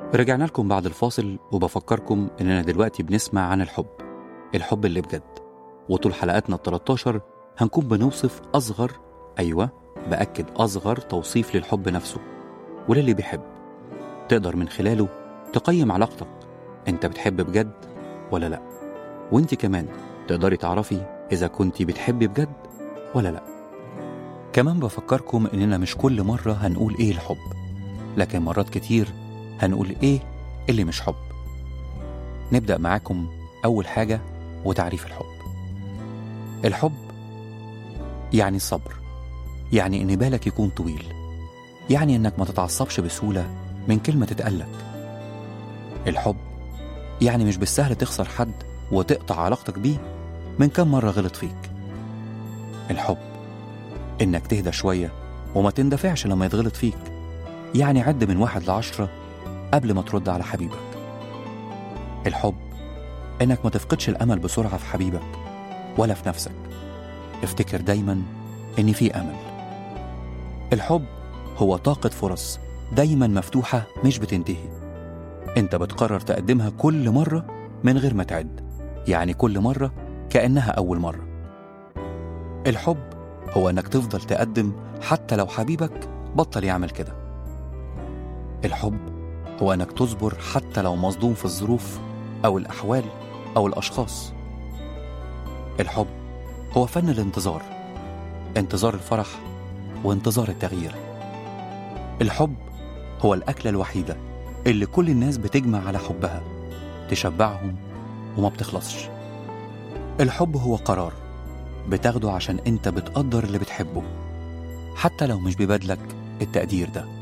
رجعنا لكم بعد الفاصل وبفكركم إننا دلوقتي بنسمع عن الحب الحب اللي بجد وطول حلقاتنا ال 13 هنكون بنوصف أصغر أيوة بأكد أصغر توصيف للحب نفسه وللي بيحب تقدر من خلاله تقيم علاقتك أنت بتحب بجد ولا لأ وأنت كمان تقدري تعرفي إذا كنت بتحبي بجد ولا لأ كمان بفكركم إننا مش كل مرة هنقول إيه الحب لكن مرات كتير هنقول إيه اللي مش حب نبدأ معاكم أول حاجة وتعريف الحب الحب يعني الصبر يعني إن بالك يكون طويل يعني إنك ما تتعصبش بسهولة من كلمة تتقلك الحب يعني مش بالسهل تخسر حد وتقطع علاقتك بيه من كم مرة غلط فيك الحب إنك تهدى شوية وما تندفعش لما يتغلط فيك يعني عد من واحد لعشرة قبل ما ترد على حبيبك الحب إنك ما تفقدش الأمل بسرعة في حبيبك ولا في نفسك افتكر دايما إن في أمل الحب هو طاقة فرص دايما مفتوحة مش بتنتهي انت بتقرر تقدمها كل مرة من غير ما تعد يعني كل مرة كأنها أول مرة الحب هو إنك تفضل تقدم حتى لو حبيبك بطل يعمل كده الحب هو إنك تصبر حتى لو مصدوم في الظروف أو الأحوال أو الأشخاص الحب هو فن الانتظار انتظار الفرح وانتظار التغيير الحب هو الأكلة الوحيدة اللي كل الناس بتجمع على حبها تشبعهم وما بتخلصش الحب هو قرار بتاخده عشان انت بتقدر اللي بتحبه حتى لو مش ببادلك التقدير ده